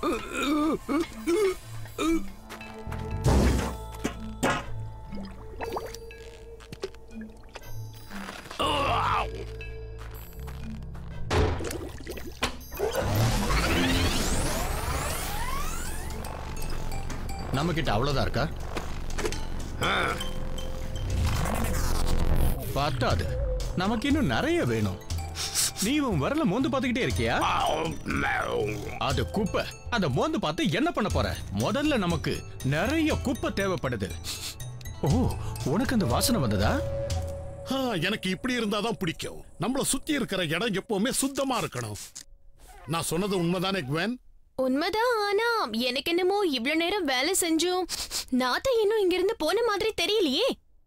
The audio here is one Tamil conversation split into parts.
நம்ம கிட்ட அவ்வளவுதான் இருக்கா பத்தாது நமக்கு இன்னும் நிறைய வேணும் நீ உன் வரல மோந்து பார்த்துக்கிட்டே இருக்கியா அது குப்பை அத மோந்து பார்த்து என்ன பண்ண போற முதல்ல நமக்கு நிறைய குப்பை தேவைப்படுது ஓ உனக்கு அந்த வாசனை வந்ததா ஆ, எனக்கு இப்படி இருந்தாதான் பிடிக்கும் நம்மள சுத்தி இருக்கிற இடம் எப்பவுமே சுத்தமா இருக்கணும் நான் சொன்னது உண்மைதானே குவன் உண்மைதான் ஆனா எனக்கு என்னமோ இவ்ளோ நேரம் வேலை செஞ்சும் நாத்த இன்னும் இங்க இருந்து போன மாதிரி தெரியலையே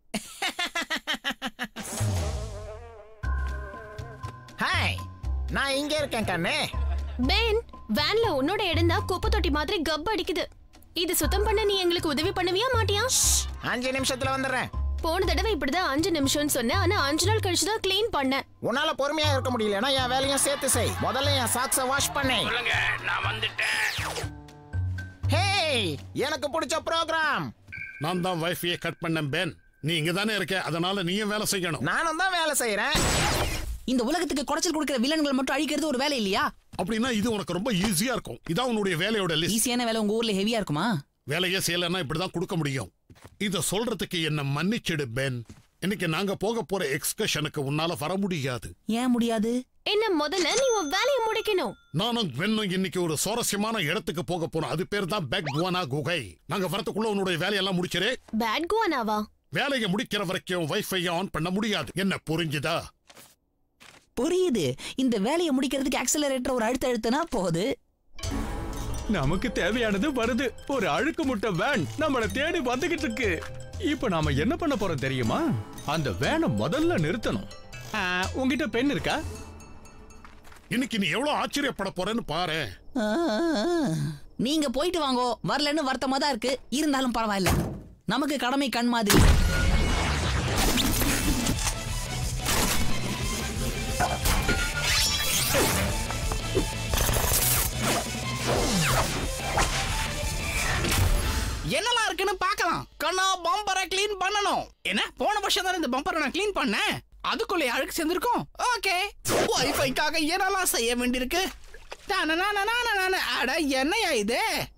ஹாய் நான் இங்க இருக்கேன் கண்ணே பென் வேன்ல உன்னோட இடம் தான் குப்பை தொட்டி மாதிரி கப் அடிக்குது இது சுத்தம் பண்ண நீ எங்களுக்கு உதவி பண்ணுவியா மாட்டியா அஞ்சு நிமிஷத்துல வந்துடுறேன் போன தடவை இப்படிதான் அஞ்சு நிமிஷம்னு சொன்னேன் ஆனா அஞ்சு நாள் கழிச்சு தான் க்ளீன் பண்ணேன் உன்னால பொறுமையா இருக்க முடியலன்னா என் வேலையும் சேர்த்து செய் முதல்ல என் சாக்ஸ வாஷ் பண்ணு சொல்லுங்க நான் வந்துட்டேன் ஹேய் எனக்கு பிடிச்ச ப்ரோக்ராம் நான் தான் வைஃபையை கட் பண்ணேன் பென் நீ இங்க தானே இருக்க அதனால நீயும் வேலை செய்யணும் நானும் தான் வேலை செய்யறேன் இந்த உலகத்துக்கு குடைச்சல் கொடுக்கிற வில்லன்கள் மட்டும் அழிக்கிறது ஒரு வேலை இல்லையா அப்படின்னா இது உனக்கு ரொம்ப ஈஸியா இருக்கும் இதான் உன்னுடைய வேலையோட லிஸ்ட் ஈஸியான வேலை உங்க ஊர்ல ஹெவியா இருக்குமா வேலையே செய்யலைன்னா இப்படிதான் கொடுக்க முடியும் இத சொல்றதுக்கு என்ன மன்னிச்சிடு பென் இன்னைக்கு நாங்க போக போற எக்ஸ்கர்ஷனுக்கு உன்னால வர முடியாது ஏன் முடியாது என்ன முதல்ல நீ உன் வேலையை முடிக்கணும் நானும் பெண்ணும் இன்னைக்கு ஒரு சுவாரஸ்யமான இடத்துக்கு போக போறோம் அது பேர் தான் பெக் குவானா குகை நாங்க வரதுக்குள்ள உன்னுடைய வேலையெல்லாம் முடிச்சிரு பேட் குவானாவா வேலையை முடிக்கிற வரைக்கும் வைஃபை ஆன் பண்ண முடியாது என்ன புரிஞ்சுதா புரியுது இந்த வேலையை முடிக்கிறதுக்கு ஆக்சலரேட்டர் ஒரு அழுத்த அழுத்தினா போகுது நமக்கு தேவையானது வருது ஒரு அழுக்கு முட்டை வேன் நம்மள தேடி வந்துகிட்டு இருக்கு இப்ப நாம என்ன பண்ண போறோம் தெரியுமா அந்த வேனை முதல்ல நிறுத்தணும் ஆ, உன்கிட்ட பெண் இருக்கா இன்னைக்கு நீ எவ்வளவு ஆச்சரியப்பட போறேன்னு பாரு ஆ, நீங்க போயிட்டு வாங்கோ வரலன்னு வருத்தமா தான் இருக்கு இருந்தாலும் பரவாயில்ல நமக்கு கடமை கண் மாதிரி என்னலாம் இருக்குன்னு பார்க்கலாம் கண்ணா பம்பரை க்ளீன் பண்ணணும் என்ன போன வருஷம் தானே இந்த பம்பரை நான் க்ளீன் பண்ணேன் அதுக்குள்ளே அழுக்கு சேர்ந்திருக்கும் ஓகே வைஃபைக்காக என்னெல்லாம் செய்ய வேண்டியிருக்கு டானனானனானனான. அட என்னையா இது